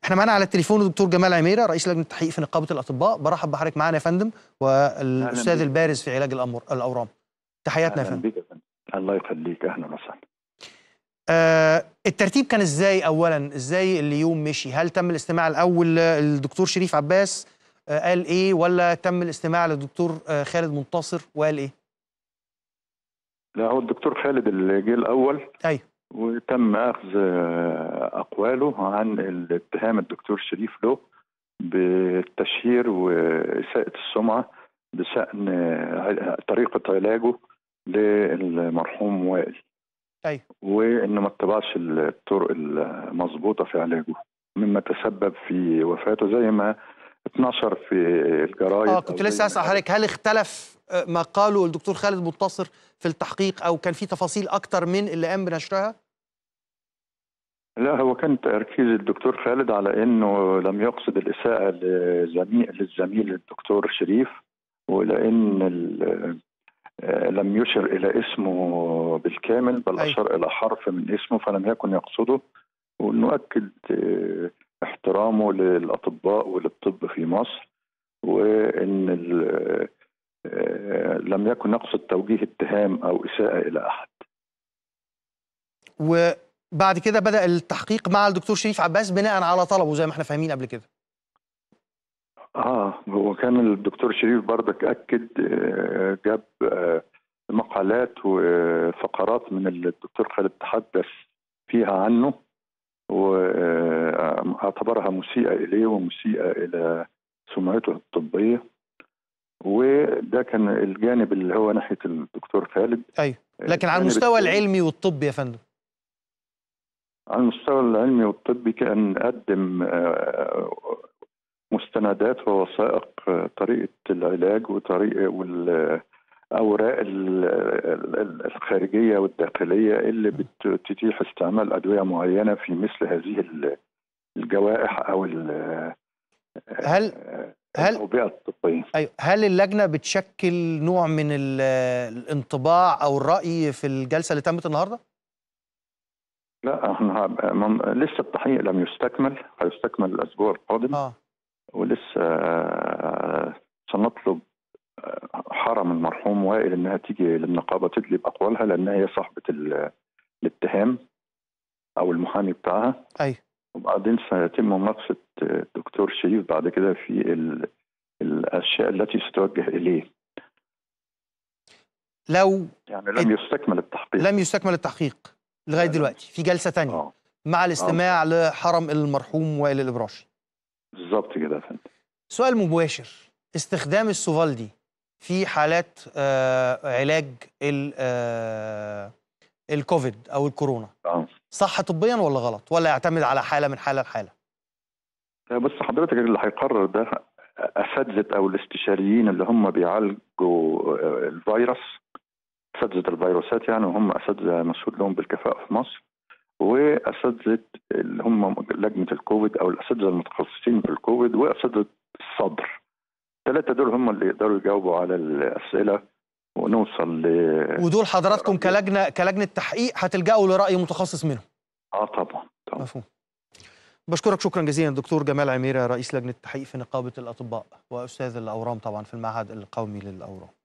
احنا معانا على التليفون الدكتور جمال عميره رئيس لجنه التحقيق في نقابه الاطباء برحب بحضرتك معانا يا فندم والاستاذ بيك. البارز في علاج الأمر الاورام تحياتنا يا اهلا فندم بك يا فندم الله يخليك اهلا وسهلا آه الترتيب كان ازاي اولا ازاي اليوم مشي هل تم الاستماع الاول للدكتور شريف عباس آه قال ايه ولا تم الاستماع للدكتور آه خالد منتصر وقال ايه لا هو الدكتور خالد اللي جه الاول ايوه وتم اخذ آه، اقواله عن الاتهام الدكتور شريف له بالتشهير واساءه السمعه بشان آه، طريقه علاجه للمرحوم وائل ايوه وانه ما اتبعش الطرق المظبوطه في علاجه مما تسبب في وفاته زي ما اتنشر في الجرايد اه أو كنت زي لسه ما اسال حضرتك هل اختلف آه، ما قاله الدكتور خالد منتصر في التحقيق او كان في تفاصيل اكتر من اللي قام بنشرها لا هو كان تركيز الدكتور خالد على انه لم يقصد الاساءه لزميل للزميل الدكتور شريف ولان ال- آه، لم يشر الى اسمه بالكامل بل أيوة. اشار الى حرف من اسمه فلم يكن يقصده ونؤكد آه، احترامه للاطباء وللطب في مصر وان ال- آه، لم يكن يقصد توجيه اتهام او اساءه الى احد وبعد كده بدا التحقيق مع الدكتور شريف عباس بناء على طلبه زي ما احنا فاهمين قبل كده اه هو كان الدكتور شريف برضك اكد آه، جاب آه، مقالات وفقرات من اللي الدكتور خالد تحدث فيها عنه واعتبرها مسيئه اليه ومسيئه الى سمعته الطبيه وده كان الجانب اللي هو ناحيه الدكتور خالد ايوه لكن على الجانب المستوى الثاني- العلمي والطبي يا فندم على المستوى العلمي والطبي كان قدم آه، مستندات ووثائق آه، طريقة العلاج وطريقة والأوراق ال- ال- الخارجية والداخلية اللي بتتيح استعمال أدوية معينة في مثل هذه ال- الجوائح أو ال- هل هل الأوبئة الطبية ايوه هل اللجنه بتشكل نوع من ال- الانطباع او الراي في الجلسه اللي تمت النهارده لا احنا من- لسه التحقيق لم يستكمل هيستكمل الأسبوع القادم اه ولسه آه، سنطلب آه، حرم المرحوم وائل انها تيجي للنقابه تدلي باقوالها لان هي صاحبه ال- الاتهام او المحامي بتاعها ايوه وبعدين سيتم مناقشه آه، الدكتور شريف بعد كده في ال- الاشياء التي ستوجه اليه لو يعني لم يستكمل التحقيق لم يستكمل التحقيق لغايه لا، لا. دلوقتي في جلسه تانية اه مع الاستماع لحرم المرحوم وائل الابراشي بالظبط كده يا فندم سؤال مباشر استخدام السوفالدي في حالات آه علاج ال- آه الكوفيد او الكورونا اه صح طبيا ولا غلط ولا يعتمد على حاله من حاله لحاله لا، بس حضرتك اللي هيقرر ده اساتذه او الاستشاريين اللي هم بيعالجوا آه، الفيروس اساتذه الفيروسات يعني وهم اساتذه مشهود لهم بالكفاءه في مصر واساتذه اللي هم لجنه الكوفيد او الاساتذه المتخصصين في الكوفيد واساتذه الصدر الثلاثه دول هم اللي يقدروا يجاوبوا على الاسئله ونوصل ل ودول حضراتكم كلجنه كلجنه تحقيق هتلجأوا لراي متخصص منهم اه طبعا طبعا مفهوم بشكرك شكرا جزيلا دكتور جمال عميره رئيس لجنه التحقيق في نقابه الاطباء واستاذ الاورام طبعا في المعهد القومي للاورام